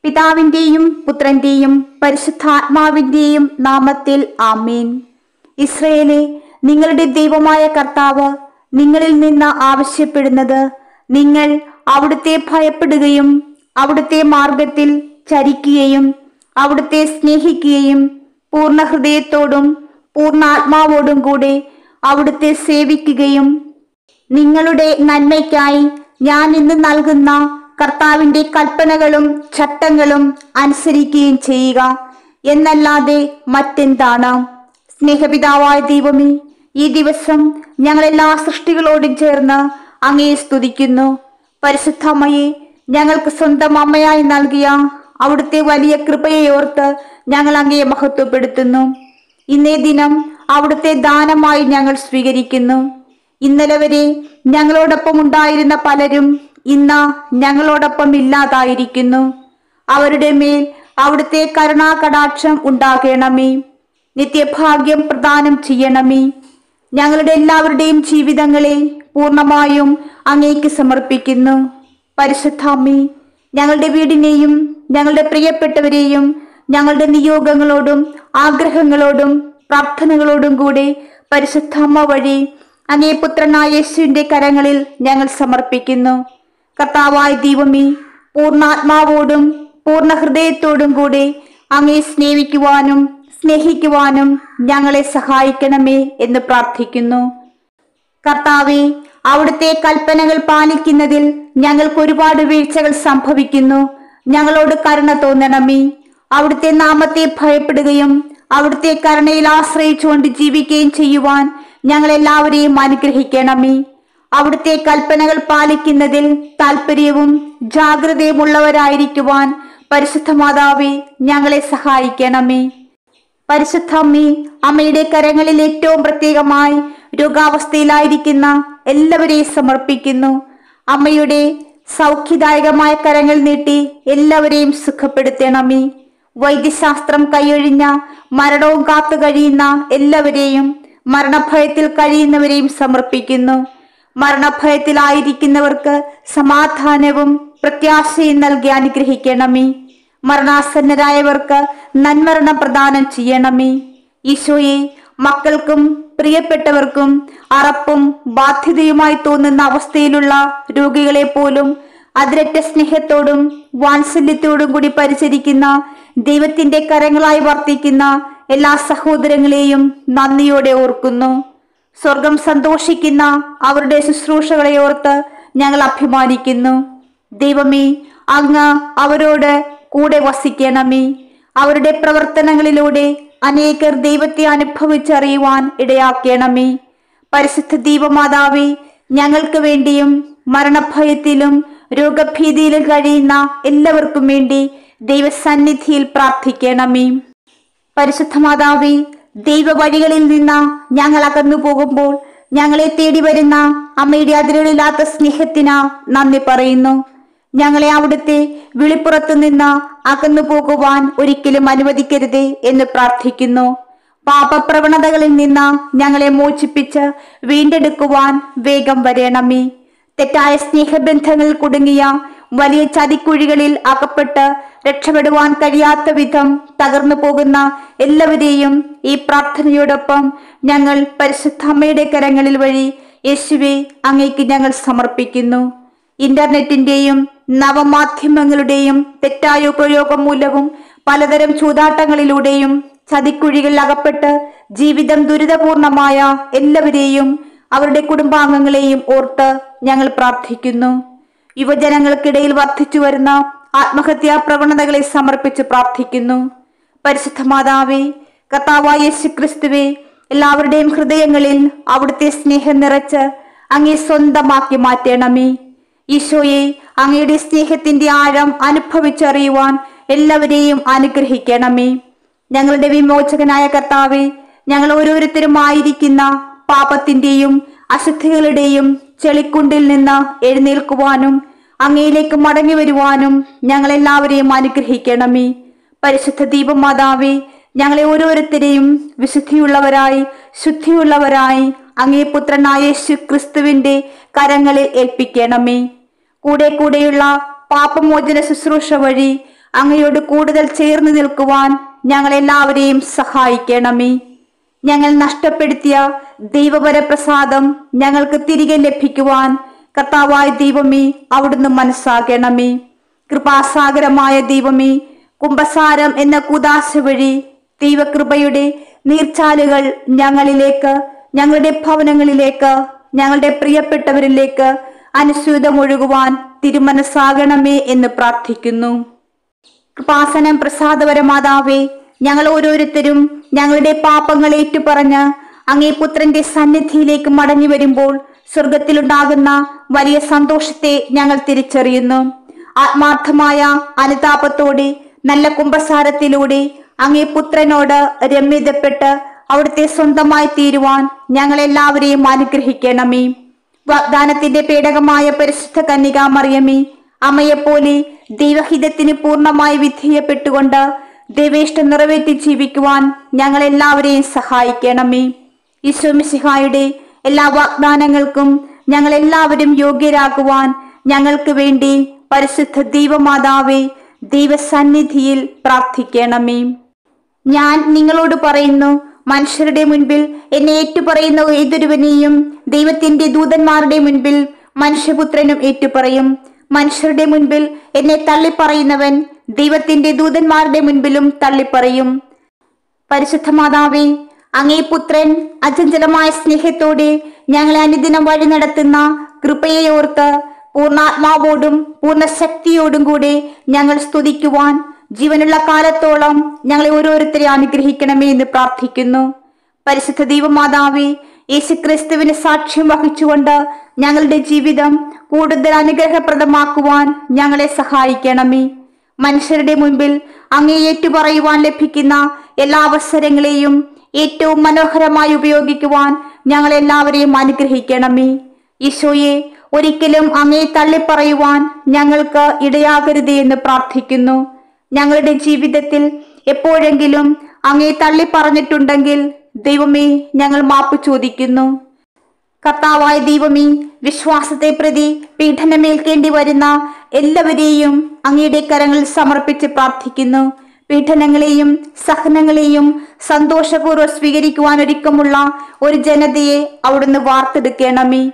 പിതാവിന്റെയും പുത്രന്റെയും പരിശുദ്ധാത്മാവിന്റെയും നാമത്തിൽ ആമീൻ ഇസ്രയേലെ നിങ്ങളുടെ ദൈവമായ കർത്താവ് നിങ്ങളിൽ നിന്ന് ആവശ്യപ്പെടുന്നത് നിങ്ങൾ അവിടുത്തെ ഭയപ്പെടുകയും അവിടുത്തെ മാർഗത്തിൽ ചരിക്കുകയും അവിടുത്തെ സ്നേഹിക്കുകയും പൂർണ്ണ ഹൃദയത്തോടും പൂർണ്ണാത്മാവോടും കൂടെ അവിടുത്തെ സേവിക്കുകയും നിങ്ങളുടെ നന്മയ്ക്കായി ഞാൻ ഇന്ന് നൽകുന്ന കർത്താവിന്റെ കൽപ്പനകളും ചട്ടങ്ങളും അനുസരിക്കുകയും ചെയ്യുക എന്നല്ലാതെ മറ്റെന്താണ് സ്നേഹപിതാവായ ദൈവമേ ഈ ദിവസം ഞങ്ങളെല്ലാ സൃഷ്ടികളോടും ചേർന്ന് അങ്ങയെ സ്തുതിക്കുന്നു പരിശുദ്ധമ്മയെ ഞങ്ങൾക്ക് സ്വന്തം അമ്മയായി നൽകിയ അവിടുത്തെ വലിയ കൃപയെ ഓർത്ത് ഞങ്ങൾ അങ്ങയെ മഹത്വപ്പെടുത്തുന്നു ഇന്നേ ദിനം അവിടുത്തെ ദാനമായി ഞങ്ങൾ സ്വീകരിക്കുന്നു ഇന്നലെ വരെ ഞങ്ങളോടൊപ്പം ഉണ്ടായിരുന്ന പലരും ഇന്ന് ഞങ്ങളോടൊപ്പം ഇല്ലാതായിരിക്കുന്നു അവരുടെ മേൽ അവിടുത്തെ കരുണാകടാക്ഷം ഉണ്ടാകണമേ നിത്യഭാഗ്യം പ്രദാനം ചെയ്യണമേ ഞങ്ങളുടെ എല്ലാവരുടെയും ജീവിതങ്ങളെ പൂർണ്ണമായും അങ്ങേക്ക് സമർപ്പിക്കുന്നു പരിശുദ്ധാമ്മേ ഞങ്ങളുടെ വീടിനെയും ഞങ്ങളുടെ പ്രിയപ്പെട്ടവരെയും ഞങ്ങളുടെ നിയോഗങ്ങളോടും ആഗ്രഹങ്ങളോടും പ്രാർത്ഥനകളോടും കൂടെ പരിശുദ്ധാമ്മ വഴി അങ്ങേ പുത്രനായ യേശുവിന്റെ കരങ്ങളിൽ ഞങ്ങൾ സമർപ്പിക്കുന്നു കർത്താവായ ദൈവമേ പൂർണ്ണാത്മാവോടും പൂർണ്ണ ഹൃദയത്തോടും കൂടെ അങ്ങേ സ്നേഹിക്കുവാനും സ്നേഹിക്കുവാനും ഞങ്ങളെ സഹായിക്കണമേ എന്ന് പ്രാർത്ഥിക്കുന്നു കർത്താവെ അവിടുത്തെ കൽപ്പനകൾ പാലിക്കുന്നതിൽ ഞങ്ങൾക്ക് ഒരുപാട് വീഴ്ചകൾ സംഭവിക്കുന്നു ഞങ്ങളോട് കരുണ തോന്നണമേ അവിടുത്തെ നാമത്തെ ഭയപ്പെടുകയും അവിടുത്തെ കരുണയിൽ ആശ്രയിച്ചുകൊണ്ട് ജീവിക്കുകയും ചെയ്യുവാൻ ഞങ്ങളെല്ലാവരെയും അനുഗ്രഹിക്കണമേ അവിടുത്തെ കൽപ്പനകൾ പാലിക്കുന്നതിൽ താല്പര്യവും ജാഗ്രതയും ഉള്ളവരായിരിക്കുവാൻ പരിശുദ്ധ മാതാവെ ഞങ്ങളെ സഹായിക്കണമേ പരിശുദ്ധ അമ്മേ അമ്മയുടെ കരങ്ങളിൽ ഏറ്റവും പ്രത്യേകമായി രോഗാവസ്ഥയിലായിരിക്കുന്ന എല്ലാവരെയും സമർപ്പിക്കുന്നു അമ്മയുടെ സൗഖ്യദായകമായ കരങ്ങൾ നീട്ടി എല്ലാവരെയും സുഖപ്പെടുത്തണമേ വൈദ്യശാസ്ത്രം കൈയൊഴിഞ്ഞ മരണവും കാത്തു കഴിയുന്ന എല്ലാവരെയും മരണഭയത്തിൽ കഴിയുന്നവരെയും സമർപ്പിക്കുന്നു മരണഭയത്തിലായിരിക്കുന്നവർക്ക് സമാധാനവും പ്രത്യാശയും നൽകി അനുഗ്രഹിക്കണമേ മരണാസന്നരായവർക്ക് നന്മരണം പ്രദാനം ചെയ്യണമേ ഈശോയെ മക്കൾക്കും പ്രിയപ്പെട്ടവർക്കും അറപ്പും ബാധ്യതയുമായി തോന്നുന്ന അവസ്ഥയിലുള്ള രോഗികളെ പോലും അതിരറ്റ സ്നേഹത്തോടും വാത്സല്യത്തോടും കൂടി പരിചരിക്കുന്ന ദൈവത്തിന്റെ കരങ്ങളായി വർത്തിക്കുന്ന എല്ലാ സഹോദരങ്ങളെയും നന്ദിയോടെ ഓർക്കുന്നു സ്വർഗം സന്തോഷിക്കുന്ന അവരുടെ ശുശ്രൂഷകളെ ഓർത്ത് ഞങ്ങൾ അഭിമാനിക്കുന്നു ദൈവമേ അങ്ങ് അവരോട് കൂടെ വസിക്കണമേ അവരുടെ പ്രവർത്തനങ്ങളിലൂടെ അനേകർ ദൈവത്തെ അനുഭവിച്ചറിയുവാൻ ഇടയാക്കണമേ പരിശുദ്ധ ദീപമാതാവേ ഞങ്ങൾക്ക് വേണ്ടിയും മരണഭയത്തിലും രോഗഭീതിയിലും കഴിയുന്ന എല്ലാവർക്കും വേണ്ടി ദൈവസന്നിധിയിൽ പ്രാർത്ഥിക്കണമേ പരിശുദ്ധ മാതാവേ ദൈവ വഴികളിൽ നിന്ന് ഞങ്ങൾ അകന്നു പോകുമ്പോൾ ഞങ്ങളെ തേടി വരുന്ന അമ്മയുടെ അതിരുകളില്ലാത്ത സ്നേഹത്തിന് നന്ദി പറയുന്നു ഞങ്ങളെ അവിടുത്തെ വിളിപ്പുറത്തു നിന്ന് അകന്നു പോകുവാൻ ഒരിക്കലും അനുവദിക്കരുതേ എന്ന് പ്രാർത്ഥിക്കുന്നു പാപപ്രവണതകളിൽ നിന്ന് ഞങ്ങളെ മോചിപ്പിച്ച് വീണ്ടെടുക്കുവാൻ വേഗം വരണമേ തെറ്റായ സ്നേഹബന്ധങ്ങളിൽ കുടുങ്ങിയ വലിയ ചതിക്കുഴികളിൽ അകപ്പെട്ട് രക്ഷപ്പെടുവാൻ കഴിയാത്ത വിധം തകർന്നു പോകുന്ന എല്ലാവരെയും ഈ പ്രാർത്ഥനയോടൊപ്പം ഞങ്ങൾ പരിശുദ്ധ അമ്മയുടെ കരങ്ങളിൽ വഴി യേശുവെ അങ്ങേക്ക് ഞങ്ങൾ സമർപ്പിക്കുന്നു ഇന്റർനെറ്റിന്റെയും നവമാധ്യമങ്ങളുടെയും തെറ്റായ ഉപയോഗം മൂലവും പലതരം ചൂതാട്ടങ്ങളിലൂടെയും ചതിക്കുഴികളിൽ അകപ്പെട്ട് ജീവിതം ദുരിതപൂർണമായ എല്ലാവരെയും അവരുടെ കുടുംബാംഗങ്ങളെയും ഓർത്ത് ഞങ്ങൾ പ്രാർത്ഥിക്കുന്നു യുവജനങ്ങൾക്കിടയിൽ വർദ്ധിച്ചു വരുന്ന ആത്മഹത്യാ പ്രവണതകളെ സമർപ്പിച്ച് പ്രാർത്ഥിക്കുന്നു പരിശുദ്ധ മാതാവേ കർത്താവായ യേശു ക്രിസ്തുവേ എല്ലാവരുടെയും ഹൃദയങ്ങളിൽ അവിടുത്തെ സ്നേഹം നിറച്ച് അങ്ങേ സ്വന്തമാക്കി മാറ്റണമേ ഈശോയെ അങ്ങയുടെ സ്നേഹത്തിന്റെ ആഴം അനുഭവിച്ചറിയുവാൻ എല്ലാവരെയും അനുഗ്രഹിക്കണമേ ഞങ്ങളുടെ വിമോചകനായ കർത്താവെ ഞങ്ങൾ ഓരോരുത്തരും ആയിരിക്കുന്ന പാപത്തിന്റെയും അശുദ്ധികളുടെയും ചെളിക്കുണ്ടിൽ നിന്ന് എഴുന്നേൽക്കുവാനും അങ്ങയിലേക്ക് മടങ്ങി വരുവാനും ഞങ്ങളെല്ലാവരെയും അനുഗ്രഹിക്കണമേ പരിശുദ്ധ ദീപമാതാവേ ഞങ്ങളെ ഓരോരുത്തരെയും വിശുദ്ധിയുള്ളവരായി ശുദ്ധിയുള്ളവരായി അങ്ങേ പുത്രനായ യേശു ക്രിസ്തുവിന്റെ കരങ്ങളിൽ ഏൽപ്പിക്കണമേ കൂടെ കൂടെയുള്ള പാപമോചന ശുശ്രൂഷ വഴി അങ്ങയോട് കൂടുതൽ ചേർന്ന് നിൽക്കുവാൻ ഞങ്ങളെല്ലാവരെയും സഹായിക്കണമേ ഞങ്ങൾ നഷ്ടപ്പെടുത്തിയ ദൈവപര പ്രസാദം ഞങ്ങൾക്ക് തിരികെ ലഭിക്കുവാൻ കർത്താവായ ദൈവമേ അവിടുന്ന് മനസ്സാകണമേ കൃപാസാഗരമായ ദൈവമേ കുംഭസാരം എന്ന കുദാശ വഴി ദൈവകൃപയുടെ നീർച്ചാലുകൾ ഞങ്ങളിലേക്ക് ഞങ്ങളുടെ ഭവനങ്ങളിലേക്ക് ഞങ്ങളുടെ പ്രിയപ്പെട്ടവരിലേക്ക് അനുസ്യൂതമൊഴുകുവാൻ തിരുമനസ്സാകണമേ എന്ന് പ്രാർത്ഥിക്കുന്നു കൃപാസനം പ്രസാദപരമാതാവേ ഞങ്ങൾ ഓരോരുത്തരും ഞങ്ങളുടെ പാപങ്ങൾ ഏറ്റുപറഞ്ഞ് അങ്ങേ പുത്രന്റെ സന്നിധിയിലേക്ക് മടങ്ങി വരുമ്പോൾ സ്വർഗത്തിലുണ്ടാകുന്ന വലിയ സന്തോഷത്തെ ഞങ്ങൾ തിരിച്ചറിയുന്നു ആത്മാർത്ഥമായ അനുതാപത്തോടെ നല്ല കുംഭസാരത്തിലൂടെ അങ്ങേ പുത്രനോട് രമ്യതപ്പെട്ട് അവിടുത്തെ സ്വന്തമായി തീരുവാൻ ഞങ്ങളെല്ലാവരെയും അനുഗ്രഹിക്കണമേ വാഗ്ദാനത്തിന്റെ പേടകമായ പരിശുദ്ധ കന്യക മറിയമേ അമ്മയെപ്പോലെ ദൈവഹിതത്തിന് പൂർണ്ണമായി വിധേയപ്പെട്ടുകൊണ്ട് ദൈവേഷ്ടം നിറവേറ്റി ജീവിക്കുവാൻ ഞങ്ങളെല്ലാവരെയും സഹായിക്കണമേ ഈശോമിശിഹായുടെ എല്ലാ വാഗ്ദാനങ്ങൾക്കും ഞങ്ങളെല്ലാവരും യോഗ്യരാകുവാൻ ഞങ്ങൾക്ക് വേണ്ടി പരിശുദ്ധ ദൈവമാതാവേ ദൈവസന്നിധിയിൽ പ്രാർത്ഥിക്കണമേ ഞാൻ നിങ്ങളോട് പറയുന്നു മനുഷ്യരുടെ മുൻപിൽ എന്നെ ഏറ്റുപറയുന്ന ഏതൊരുവനെയും ദൈവത്തിന്റെ ദൂതന്മാരുടെ മുൻപിൽ മനുഷ്യപുത്രനും ഏറ്റുപറയും മനുഷ്യരുടെ മുൻപിൽ എന്നെ തള്ളിപ്പറയുന്നവൻ ദൈവത്തിന്റെ ദൂതന്മാരുടെ മുൻപിലും തള്ളിപ്പറയും പരിശുദ്ധ മാതാവേ അങ്ങേ പുത്രൻ അചഞ്ചലമായ സ്നേഹത്തോടെ ഞങ്ങളെ അനുദിനം വഴി നടത്തുന്ന കൃപയെ ഓർത്ത് പൂർണ്ണാത്മാവോടും പൂർണ്ണ ശക്തിയോടും കൂടെ ഞങ്ങൾ സ്തുതിക്കുവാൻ ജീവനുള്ള കാലത്തോളം ഞങ്ങളെ ഓരോരുത്തരെ അനുഗ്രഹിക്കണമേ എന്ന് പ്രാർത്ഥിക്കുന്നു പരിശുദ്ധ ദൈവമാതാവേ യേശുക്രിസ്തുവിന് സാക്ഷ്യം വഹിച്ചുകൊണ്ട് ഞങ്ങളുടെ ജീവിതം കൂടുതൽ അനുഗ്രഹപ്രദമാക്കുവാൻ ഞങ്ങളെ സഹായിക്കണമേ മനുഷ്യരുടെ മുൻപിൽ അങ്ങേ ഏറ്റുപറയുവാൻ ലഭിക്കുന്ന എല്ലാ അവസരങ്ങളെയും ഏറ്റവും മനോഹരമായി ഉപയോഗിക്കുവാൻ ഞങ്ങളെല്ലാവരെയും അനുഗ്രഹിക്കണമേ ഈശോയെ ഒരിക്കലും അങ്ങേ തള്ളിപ്പറയുവാൻ ഞങ്ങൾക്ക് ഇടയാകരുതേ എന്ന് പ്രാർത്ഥിക്കുന്നു ഞങ്ങളുടെ ജീവിതത്തിൽ എപ്പോഴെങ്കിലും അങ്ങേ തള്ളി പറഞ്ഞിട്ടുണ്ടെങ്കിൽ ദൈവമേ ഞങ്ങൾ മാപ്പ് ചോദിക്കുന്നു കർത്താവായ ദൈവമേ വിശ്വാസത്തെ പ്രതി പീഡനമേൽക്കേണ്ടി വരുന്ന എല്ലാവരെയും അങ്ങയുടെ കരങ്ങളിൽ സമർപ്പിച്ച് പ്രാർത്ഥിക്കുന്നു പീഡനങ്ങളെയും സഹനങ്ങളെയും സന്തോഷപൂർവ്വം സ്വീകരിക്കുവാൻ ഒരുക്കമുള്ള ഒരു ജനതയെ അവിടുന്ന് വാർത്തെടുക്കണമേ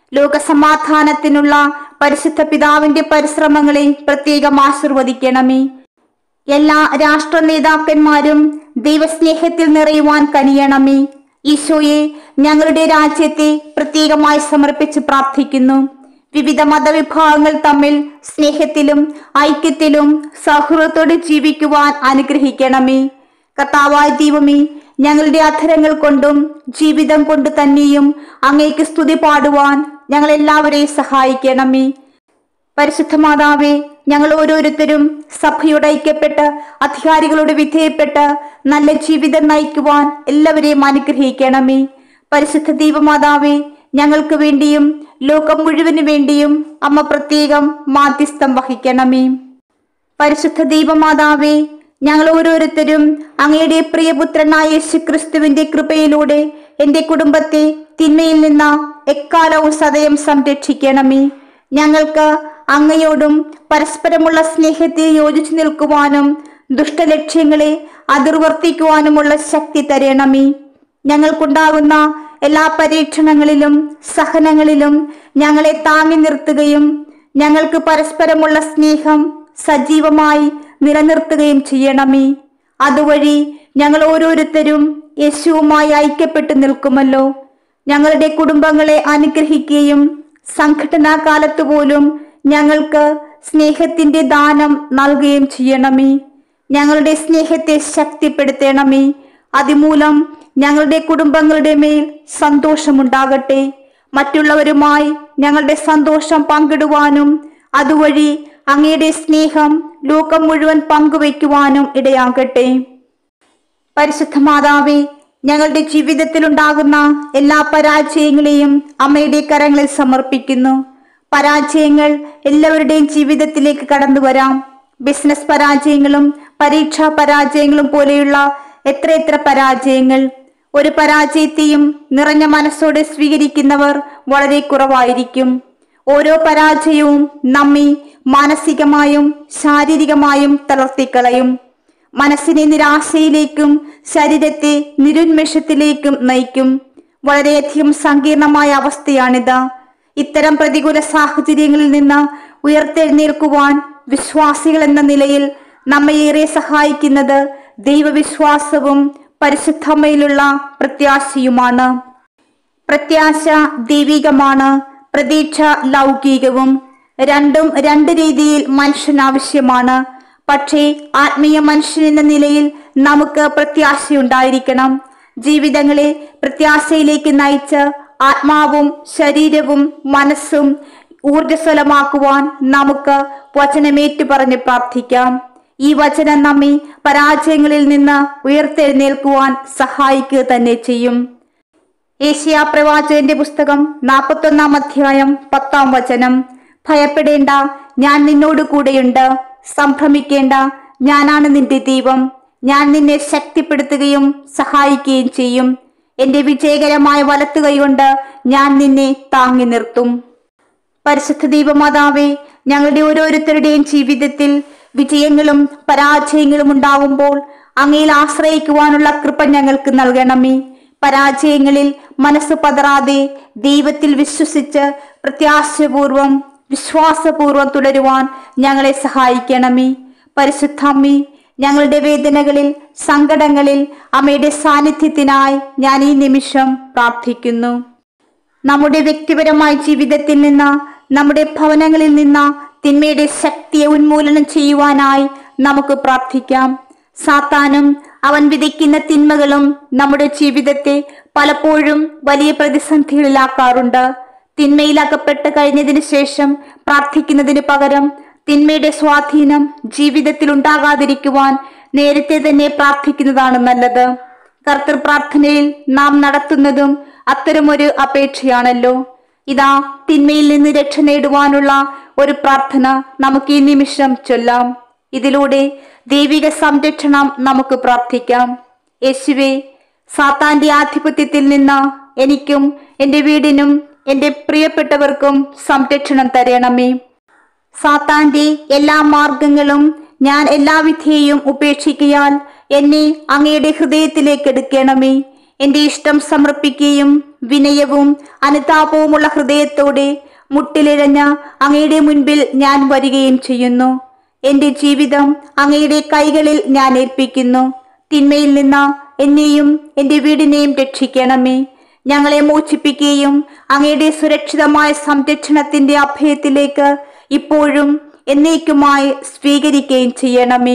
ലോകസമാധാനത്തിനുള്ള പരിശുദ്ധ പിതാവിന്റെ പരിശ്രമങ്ങളെ പ്രത്യേകം ആശീർവദിക്കണമേ എല്ലാ രാഷ്ട്ര നേതാക്കന്മാരും ദൈവസ്നേഹത്തിൽ നിറയുവാൻ കനിയണമേ ഈശോയെ ഞങ്ങളുടെ രാജ്യത്തെ പ്രത്യേകമായി സമർപ്പിച്ച് പ്രാർത്ഥിക്കുന്നു വിവിധ മതവിഭാഗങ്ങൾ തമ്മിൽ സ്നേഹത്തിലും ഐക്യത്തിലും സൗഹൃദത്തോടെ ജീവിക്കുവാൻ അനുഗ്രഹിക്കണമേ കർത്താവായ ദൈവമേ ഞങ്ങളുടെ അധരങ്ങൾ കൊണ്ടും ജീവിതം കൊണ്ട് തന്നെയും അങ്ങേക്ക് സ്തുതി പാടുവാൻ ഞങ്ങളെല്ലാവരെയും സഹായിക്കണമേ പരിശുദ്ധ മാതാവേ ഞങ്ങൾ ഓരോരുത്തരും സഭയോട് ഐക്യപ്പെട്ട് അധികാരികളോട് വിധേയപ്പെട്ട് നല്ല ജീവിതം നയിക്കുവാൻ എല്ലാവരെയും അനുഗ്രഹിക്കണമേ പരിശുദ്ധ ദൈവമാതാവേ ഞങ്ങൾക്ക് വേണ്ടിയും ലോകം മുഴുവന് വേണ്ടിയും അമ്മ പ്രത്യേകം മാധ്യസ്ഥം വഹിക്കണമേ പരിശുദ്ധ ദൈവമാതാവേ ഞങ്ങൾ ഓരോരുത്തരും അങ്ങയുടെ പ്രിയപുത്രനായ യേശു ക്രിസ്തുവിന്റെ കൃപയിലൂടെ എന്റെ കുടുംബത്തെ തിന്മയിൽ നിന്ന് എക്കാലവും സദയം സംരക്ഷിക്കണമേ ഞങ്ങൾക്ക് അങ്ങയോടും പരസ്പരമുള്ള സ്നേഹത്തെ യോജിച്ചു നിൽക്കുവാനും ദുഷ്ടലക്ഷ്യങ്ങളെ അതിർവർത്തിക്കുവാനുമുള്ള ശക്തി തരണമേ ഞങ്ങൾക്കുണ്ടാകുന്ന എല്ലാ പരീക്ഷണങ്ങളിലും സഹനങ്ങളിലും ഞങ്ങളെ താങ്ങി നിർത്തുകയും ഞങ്ങൾക്ക് പരസ്പരമുള്ള സ്നേഹം സജീവമായി നിലനിർത്തുകയും ചെയ്യണമേ അതുവഴി ഞങ്ങൾ ഓരോരുത്തരും യേശുവുമായി ഐക്യപ്പെട്ടു നിൽക്കുമല്ലോ ഞങ്ങളുടെ കുടുംബങ്ങളെ അനുഗ്രഹിക്കുകയും സംഘടനാ കാലത്ത് പോലും ഞങ്ങൾക്ക് സ്നേഹത്തിന്റെ ദാനം നൽകുകയും ചെയ്യണമേ ഞങ്ങളുടെ സ്നേഹത്തെ ശക്തിപ്പെടുത്തണമേ അതുമൂലം ഞങ്ങളുടെ കുടുംബങ്ങളുടെ മേൽ സന്തോഷമുണ്ടാകട്ടെ മറ്റുള്ളവരുമായി ഞങ്ങളുടെ സന്തോഷം പങ്കിടുവാനും അതുവഴി അങ്ങയുടെ സ്നേഹം ലോകം മുഴുവൻ പങ്കുവയ്ക്കുവാനും ഇടയാകട്ടെ പരിശുദ്ധ മാതാവേ ഞങ്ങളുടെ ജീവിതത്തിലുണ്ടാകുന്ന എല്ലാ പരാജയങ്ങളെയും അമ്മയുടെ കരങ്ങളിൽ സമർപ്പിക്കുന്നു പരാജയങ്ങൾ എല്ലാവരുടെയും ജീവിതത്തിലേക്ക് കടന്നു വരാം ബിസിനസ് പരാജയങ്ങളും പരീക്ഷാ പരാജയങ്ങളും പോലെയുള്ള എത്രയെത്ര പരാജയങ്ങൾ ഒരു പരാജയത്തെയും നിറഞ്ഞ മനസ്സോടെ സ്വീകരിക്കുന്നവർ വളരെ കുറവായിരിക്കും ഓരോ പരാജയവും നമ്മെ മാനസികമായും ശാരീരികമായും തളർത്തിക്കളയും മനസ്സിനെ നിരാശയിലേക്കും ശരീരത്തെ നിരുന്മേഷത്തിലേക്കും നയിക്കും വളരെയധികം സങ്കീർണമായ അവസ്ഥയാണിത് ഇത്തരം പ്രതികൂല സാഹചര്യങ്ങളിൽ നിന്ന് ഉയർത്തെഴുന്നേൽക്കുവാൻ വിശ്വാസികൾ എന്ന നിലയിൽ നമ്മെ ഏറെ സഹായിക്കുന്നത് ദൈവവിശ്വാസവും പരിശുദ്ധമ്മയിലുള്ള പ്രത്യാശയുമാണ് പ്രത്യാശ ദൈവികമാണ് പ്രതീക്ഷ ലൗകികവും രണ്ടും രണ്ട് രീതിയിൽ മനുഷ്യൻ ആവശ്യമാണ് പക്ഷേ ആത്മീയ മനുഷ്യൻ എന്ന നിലയിൽ നമുക്ക് പ്രത്യാശയുണ്ടായിരിക്കണം ജീവിതങ്ങളെ പ്രത്യാശയിലേക്ക് നയിച്ച് ആത്മാവും ശരീരവും മനസ്സും ഊർജസ്വലമാക്കുവാൻ നമുക്ക് വചനമേറ്റു പറഞ്ഞ് പ്രാർത്ഥിക്കാം ഈ വചനം നമ്മെ പരാജയങ്ങളിൽ നിന്ന് ഉയർത്തെഴുന്നേൽക്കുവാൻ സഹായിക്കുക തന്നെ ചെയ്യും ഏഷ്യ പ്രവാചകന്റെ പുസ്തകം നാൽപ്പത്തൊന്നാം അധ്യായം പത്താം വചനം ഭയപ്പെടേണ്ട ഞാൻ നിന്നോട് കൂടെയുണ്ട് സംഭ്രമിക്കേണ്ട ഞാനാണ് നിന്റെ ദൈവം ഞാൻ നിന്നെ ശക്തിപ്പെടുത്തുകയും സഹായിക്കുകയും ചെയ്യും എന്റെ വിജയകരമായ വലത്തുകൈ കൊണ്ട് ഞാൻ നിന്നെ താങ്ങി നിർത്തും പരിശുദ്ധ ദൈവമാതാവേ ഞങ്ങളുടെ ഓരോരുത്തരുടെയും ജീവിതത്തിൽ വിജയങ്ങളും പരാജയങ്ങളും ഉണ്ടാകുമ്പോൾ അങ്ങയിൽ ആശ്രയിക്കുവാനുള്ള കൃപ ഞങ്ങൾക്ക് നൽകണമേ പരാജയങ്ങളിൽ മനസ്സ് പതറാതെ ദൈവത്തിൽ വിശ്വസിച്ച് പ്രത്യാശപൂർവം വിശ്വാസപൂർവം തുടരുവാൻ ഞങ്ങളെ സഹായിക്കണമേ പരിശുദ്ധമ്മേ ഞങ്ങളുടെ വേദനകളിൽ സങ്കടങ്ങളിൽ അമ്മയുടെ സാന്നിധ്യത്തിനായി ഞാൻ ഈ നിമിഷം പ്രാർത്ഥിക്കുന്നു നമ്മുടെ വ്യക്തിപരമായ ജീവിതത്തിൽ നിന്ന് നമ്മുടെ ഭവനങ്ങളിൽ നിന്ന് തിന്മയുടെ ശക്തിയെ ഉന്മൂലനം ചെയ്യുവാനായി നമുക്ക് പ്രാർത്ഥിക്കാം സാത്താനും അവൻ വിധിക്കുന്ന തിന്മകളും നമ്മുടെ ജീവിതത്തെ പലപ്പോഴും വലിയ പ്രതിസന്ധികളിലാക്കാറുണ്ട് തിന്മയിലകപ്പെട്ട് കഴിഞ്ഞതിന് ശേഷം പ്രാർത്ഥിക്കുന്നതിന് പകരം തിന്മയുടെ സ്വാധീനം ജീവിതത്തിൽ ഉണ്ടാകാതിരിക്കുവാൻ നേരത്തെ തന്നെ പ്രാർത്ഥിക്കുന്നതാണ് നല്ലത് കർത്തൃ പ്രാർത്ഥനയിൽ നാം നടത്തുന്നതും അത്തരമൊരു അപേക്ഷയാണല്ലോ ഇതാ തിന്മയിൽ നിന്ന് രക്ഷ നേടുവാനുള്ള ഒരു പ്രാർത്ഥന നമുക്ക് ഈ നിമിഷം ചൊല്ലാം ഇതിലൂടെ ദൈവിക സംരക്ഷണം നമുക്ക് പ്രാർത്ഥിക്കാം യേശുവേ സാത്താന്റെ ആധിപത്യത്തിൽ നിന്ന് എനിക്കും എൻ്റെ വീടിനും എൻ്റെ പ്രിയപ്പെട്ടവർക്കും സംരക്ഷണം തരണമേ സാത്താന്റെ എല്ലാ മാർഗങ്ങളും ഞാൻ എല്ലാവിധേയും ഉപേക്ഷിക്കയാൽ എന്നെ അങ്ങയുടെ ഹൃദയത്തിലേക്ക് എടുക്കണമേ എന്റെ ഇഷ്ടം സമർപ്പിക്കുകയും വിനയവും അനുതാപവുമുള്ള ഹൃദയത്തോടെ മുട്ടിലിഴഞ്ഞ അങ്ങയുടെ മുൻപിൽ ഞാൻ വരികയും ചെയ്യുന്നു എന്റെ ജീവിതം അങ്ങയുടെ കൈകളിൽ ഞാൻ ഏൽപ്പിക്കുന്നു തിന്മയിൽ നിന്ന് എന്നെയും എന്റെ വീടിനെയും രക്ഷിക്കണമേ ഞങ്ങളെ മോചിപ്പിക്കുകയും അങ്ങയുടെ സുരക്ഷിതമായ സംരക്ഷണത്തിന്റെ അഭയത്തിലേക്ക് ഇപ്പോഴും എന്നേക്കുമായി സ്വീകരിക്കുകയും ചെയ്യണമേ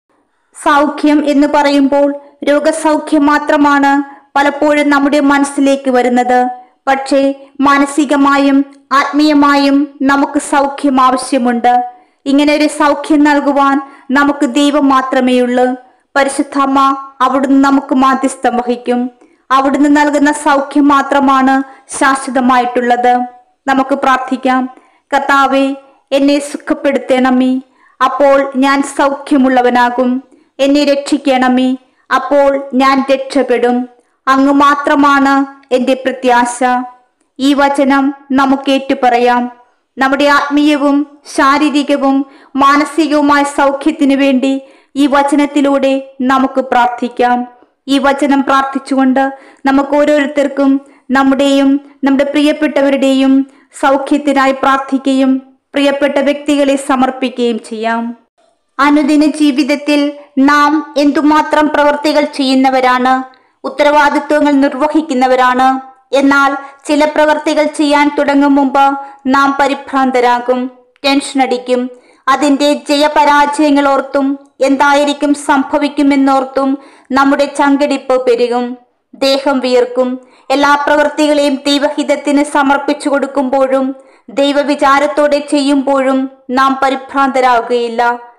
സൗഖ്യം എന്ന് പറയുമ്പോൾ രോഗസൗഖ്യം മാത്രമാണ് പലപ്പോഴും നമ്മുടെ മനസ്സിലേക്ക് വരുന്നത് പക്ഷേ മാനസികമായും ആത്മീയമായും നമുക്ക് സൗഖ്യം ആവശ്യമുണ്ട് ഇങ്ങനെ ഒരു സൗഖ്യം നൽകുവാൻ നമുക്ക് ദൈവം മാത്രമേ ഉള്ളൂ പരിശുദ്ധമ്മ അവിടുന്ന് നമുക്ക് മാധ്യസ്ഥം വഹിക്കും അവിടുന്ന് നൽകുന്ന സൗഖ്യം മാത്രമാണ് ശാശ്വതമായിട്ടുള്ളത് നമുക്ക് പ്രാർത്ഥിക്കാം കർത്താവെ എന്നെ സുഖപ്പെടുത്തണമേ അപ്പോൾ ഞാൻ സൗഖ്യമുള്ളവനാകും എന്നെ രക്ഷിക്കണമേ അപ്പോൾ ഞാൻ രക്ഷപ്പെടും അങ്ങ് മാത്രമാണ് എൻ്റെ പ്രത്യാശ ഈ വചനം നമുക്ക് ഏറ്റുപറയാം നമ്മുടെ ആത്മീയവും ശാരീരികവും മാനസികവുമായ സൗഖ്യത്തിനു വേണ്ടി ഈ വചനത്തിലൂടെ നമുക്ക് പ്രാർത്ഥിക്കാം ഈ വചനം പ്രാർത്ഥിച്ചുകൊണ്ട് നമുക്ക് ഓരോരുത്തർക്കും നമ്മുടെയും നമ്മുടെ പ്രിയപ്പെട്ടവരുടെയും സൗഖ്യത്തിനായി പ്രാർത്ഥിക്കുകയും പ്രിയപ്പെട്ട വ്യക്തികളെ സമർപ്പിക്കുകയും ചെയ്യാം അനുദിന ജീവിതത്തിൽ നാം എന്തുമാത്രം പ്രവൃത്തികൾ ചെയ്യുന്നവരാണ് ഉത്തരവാദിത്വങ്ങൾ നിർവഹിക്കുന്നവരാണ് എന്നാൽ ചില പ്രവൃത്തികൾ ചെയ്യാൻ തുടങ്ങും മുമ്പ് നാം പരിഭ്രാന്തരാകും ടെൻഷൻ അടിക്കും അതിന്റെ ജയപരാജയങ്ങൾ ഓർത്തും എന്തായിരിക്കും സംഭവിക്കുമെന്നോർത്തും നമ്മുടെ ചങ്കടിപ്പ് പെരുകും ദേഹം വിയർക്കും എല്ലാ പ്രവൃത്തികളെയും ദൈവഹിതത്തിന് സമർപ്പിച്ചു കൊടുക്കുമ്പോഴും ദൈവവിചാരത്തോടെ ചെയ്യുമ്പോഴും നാം പരിഭ്രാന്തരാകുകയില്ല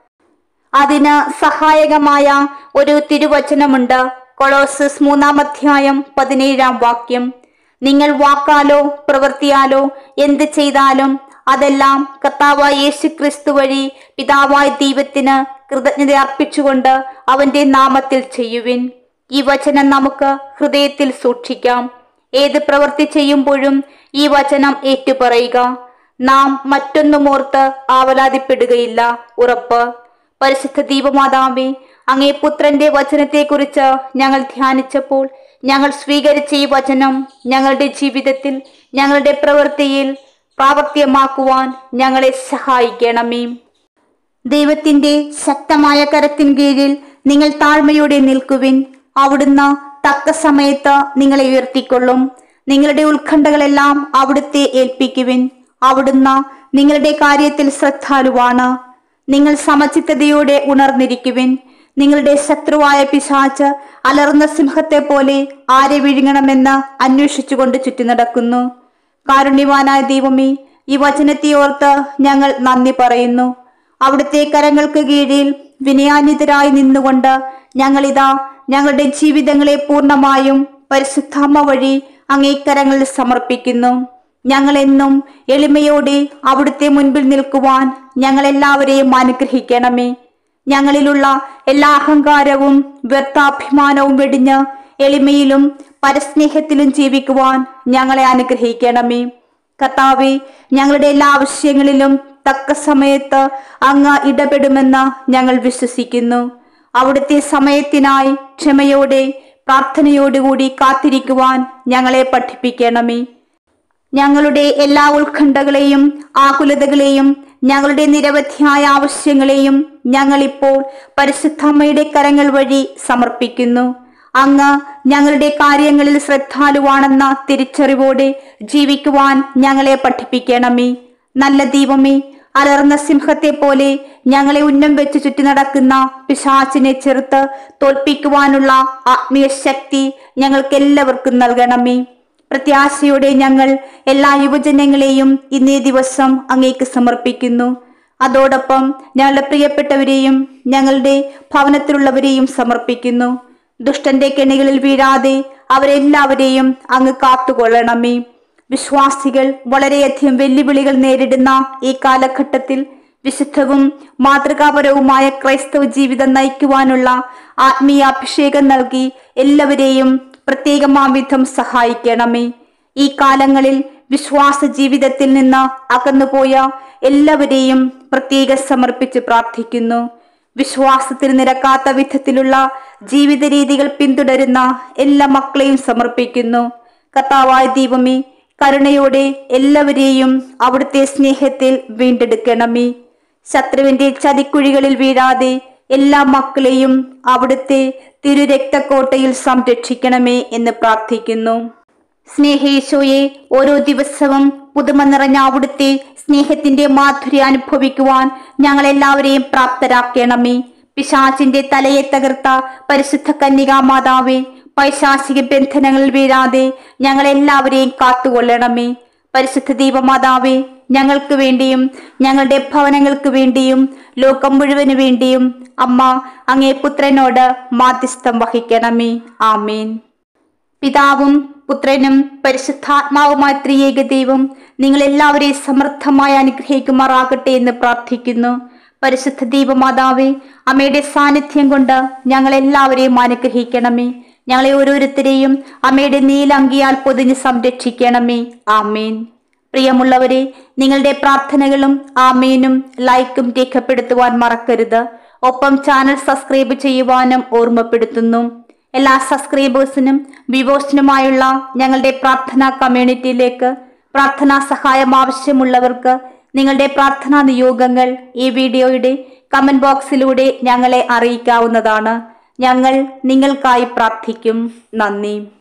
അതിന് സഹായകമായ ഒരു തിരുവചനമുണ്ട് കൊളോസസ് മൂന്നാം അധ്യായം പതിനേഴാം വാക്യം നിങ്ങൾ വാക്കാലോ പ്രവൃത്തിയാലോ എന്ത് ചെയ്താലും അതെല്ലാം കർത്താവായ യേശു ക്രിസ്തു വഴി പിതാവായ ദൈവത്തിന് കൃതജ്ഞത അർപ്പിച്ചുകൊണ്ട് അവന്റെ നാമത്തിൽ ചെയ്യുവിൻ ഈ വചനം നമുക്ക് ഹൃദയത്തിൽ സൂക്ഷിക്കാം ഏത് പ്രവൃത്തി ചെയ്യുമ്പോഴും ഈ വചനം ഏറ്റുപറയുക നാം മറ്റൊന്നുമോർത്ത് ആവലാതിപ്പെടുകയില്ല ഉറപ്പ് പരിശുദ്ധ ദീപമാതാവേ അങ്ങേ പുത്രന്റെ വചനത്തെക്കുറിച്ച് ഞങ്ങൾ ധ്യാനിച്ചപ്പോൾ ഞങ്ങൾ സ്വീകരിച്ച ഈ വചനം ഞങ്ങളുടെ ജീവിതത്തിൽ ഞങ്ങളുടെ പ്രവൃത്തിയിൽ പ്രാവർത്തികമാക്കുവാൻ ഞങ്ങളെ സഹായിക്കണമേ ദൈവത്തിന്റെ ശക്തമായ കരത്തിൻ കീഴിൽ നിങ്ങൾ താഴ്മയോടെ നിൽക്കുവിൻ അവിടുന്ന് തക്ക സമയത്ത് നിങ്ങളെ ഉയർത്തിക്കൊള്ളും നിങ്ങളുടെ ഉത്കണ്ഠകളെല്ലാം അവിടുത്തെ ഏൽപ്പിക്കുവിൻ അവിടുന്ന് നിങ്ങളുടെ കാര്യത്തിൽ ശ്രദ്ധാലുവാണ് നിങ്ങൾ സമചിത്തതയോടെ ഉണർന്നിരിക്കുവിൻ നിങ്ങളുടെ ശത്രുവായ പിശാച്ച് അലർന്ന സിംഹത്തെ പോലെ ആരെ വിഴുങ്ങണമെന്ന് അന്വേഷിച്ചുകൊണ്ട് ചുറ്റി നടക്കുന്നു കാരുണ്യവാനായ ദൈവമേ ഈ വചനത്തെ ഓർത്ത് ഞങ്ങൾ നന്ദി പറയുന്നു അവിടുത്തെ കരങ്ങൾക്ക് കീഴിൽ വിനയാന്വിതരായി നിന്നുകൊണ്ട് ഞങ്ങളിതാ ഞങ്ങളുടെ ജീവിതങ്ങളെ പൂർണ്ണമായും പരിശുദ്ധാമ്മ വഴി അങ്ങേക്കരങ്ങളിൽ സമർപ്പിക്കുന്നു ഞങ്ങളെന്നും എളിമയോടെ അവിടുത്തെ മുൻപിൽ നിൽക്കുവാൻ ഞങ്ങളെല്ലാവരെയും അനുഗ്രഹിക്കണമേ ഞങ്ങളിലുള്ള എല്ലാ അഹങ്കാരവും വ്യർത്ഥാഭിമാനവും വെടിഞ്ഞ് എളിമയിലും പരസ്നേഹത്തിലും ജീവിക്കുവാൻ ഞങ്ങളെ അനുഗ്രഹിക്കണമേ കർത്താവെ ഞങ്ങളുടെ എല്ലാ ആവശ്യങ്ങളിലും തക്ക സമയത്ത് അങ്ങ് ഇടപെടുമെന്ന് ഞങ്ങൾ വിശ്വസിക്കുന്നു അവിടുത്തെ സമയത്തിനായി ക്ഷമയോടെ പ്രാർത്ഥനയോടുകൂടി കാത്തിരിക്കുവാൻ ഞങ്ങളെ പഠിപ്പിക്കണമേ ഞങ്ങളുടെ എല്ലാ ഉത്കണ്ഠകളെയും ആകുലതകളെയും ഞങ്ങളുടെ നിരവധിയായ ആവശ്യങ്ങളെയും ഞങ്ങളിപ്പോൾ പരിശുദ്ധമ്മയുടെ കരങ്ങൾ വഴി സമർപ്പിക്കുന്നു അങ്ങ് ഞങ്ങളുടെ കാര്യങ്ങളിൽ ശ്രദ്ധാലുവാണെന്ന തിരിച്ചറിവോടെ ജീവിക്കുവാൻ ഞങ്ങളെ പഠിപ്പിക്കണമേ നല്ല ദീപമേ അലർന്ന സിംഹത്തെ പോലെ ഞങ്ങളെ ഉന്നം വെച്ച് ചുറ്റി നടക്കുന്ന പിശാചിനെ ചെറുത്ത് തോൽപ്പിക്കുവാനുള്ള ആത്മീയ ശക്തി ഞങ്ങൾക്ക് എല്ലാവർക്കും നൽകണമേ പ്രത്യാശയോടെ ഞങ്ങൾ എല്ലാ യുവജനങ്ങളെയും ഇന്നേ ദിവസം അങ്ങേക്ക് സമർപ്പിക്കുന്നു അതോടൊപ്പം ഞങ്ങളുടെ പ്രിയപ്പെട്ടവരെയും ഞങ്ങളുടെ ഭവനത്തിലുള്ളവരെയും സമർപ്പിക്കുന്നു ദുഷ്ടന്റെ കെണികളിൽ വീഴാതെ അവരെല്ലാവരെയും അങ്ങ് കാത്തുകൊള്ളണമേ വിശ്വാസികൾ വളരെയധികം വെല്ലുവിളികൾ നേരിടുന്ന ഈ കാലഘട്ടത്തിൽ വിശുദ്ധവും മാതൃകാപരവുമായ ക്രൈസ്തവ ജീവിതം നയിക്കുവാനുള്ള ആത്മീയ അഭിഷേകം നൽകി എല്ലാവരെയും പ്രത്യേകമാം വിധം സഹായിക്കണമേ ഈ കാലങ്ങളിൽ വിശ്വാസ ജീവിതത്തിൽ നിന്ന് അകന്നുപോയ എല്ലാവരെയും പ്രത്യേകം സമർപ്പിച്ച് പ്രാർത്ഥിക്കുന്നു വിശ്വാസത്തിന് നിരക്കാത്ത വിധത്തിലുള്ള ജീവിത രീതികൾ പിന്തുടരുന്ന എല്ലാ മക്കളെയും സമർപ്പിക്കുന്നു കർത്താവായ ദീപമേ കരുണയോടെ എല്ലാവരെയും അവിടുത്തെ സ്നേഹത്തിൽ വീണ്ടെടുക്കണമേ ശത്രുവിന്റെ ചതിക്കുഴികളിൽ വീഴാതെ എല്ലാ മക്കളെയും അവിടുത്തെ തിരുരക്തക്കോട്ടയിൽ സംരക്ഷിക്കണമേ എന്ന് പ്രാർത്ഥിക്കുന്നു സ്നേഹേശോയെ ഓരോ ദിവസവും പുതുമ നിറഞ്ഞ അവിടുത്തെ സ്നേഹത്തിന്റെ മാധുര്യം അനുഭവിക്കുവാൻ ഞങ്ങളെല്ലാവരെയും പ്രാപ്തരാക്കണമേ പിശാചിന്റെ തലയെ തകർത്ത പരിശുദ്ധ കന്യകാ മാതാവേ പൈശാചിക ബന്ധനങ്ങളിൽ വീഴാതെ ഞങ്ങളെല്ലാവരെയും കാത്തുകൊള്ളണമേ പരിശുദ്ധ ദീപമാതാവേ ഞങ്ങൾക്ക് വേണ്ടിയും ഞങ്ങളുടെ ഭവനങ്ങൾക്ക് വേണ്ടിയും ലോകം മുഴുവന് വേണ്ടിയും അമ്മ അങ്ങേ പുത്രനോട് മാധ്യസ്ഥം വഹിക്കണമേ ആമേൻ പിതാവും പുത്രനും പരിശുദ്ധാത്മാവുമായ ത്രിയേക ദൈവം നിങ്ങളെല്ലാവരെയും സമർത്ഥമായി അനുഗ്രഹിക്കുമാറാകട്ടെ എന്ന് പ്രാർത്ഥിക്കുന്നു പരിശുദ്ധ ദീപമാതാവേ അമ്മയുടെ സാന്നിധ്യം കൊണ്ട് ഞങ്ങളെല്ലാവരെയും അനുഗ്രഹിക്കണമേ ഞങ്ങളെ ഓരോരുത്തരെയും അമ്മയുടെ നീലങ്കിയാൽ പൊതിഞ്ഞ് സംരക്ഷിക്കണമേ ആമേൻ പ്രിയമുള്ളവരെ നിങ്ങളുടെ പ്രാർത്ഥനകളും ആമേനും ലൈക്കും രേഖപ്പെടുത്തുവാൻ മറക്കരുത് ഒപ്പം ചാനൽ സബ്സ്ക്രൈബ് ചെയ്യുവാനും ഓർമ്മപ്പെടുത്തുന്നു എല്ലാ സബ്സ്ക്രൈബേഴ്സിനും വ്യൂവേഴ്സിനുമായുള്ള ഞങ്ങളുടെ പ്രാർത്ഥനാ കമ്മ്യൂണിറ്റിയിലേക്ക് പ്രാർത്ഥനാ സഹായം ആവശ്യമുള്ളവർക്ക് നിങ്ങളുടെ പ്രാർത്ഥനാ നിയോഗങ്ങൾ ഈ വീഡിയോയുടെ കമന്റ് ബോക്സിലൂടെ ഞങ്ങളെ അറിയിക്കാവുന്നതാണ് ഞങ്ങൾ നിങ്ങൾക്കായി പ്രാർത്ഥിക്കും നന്ദി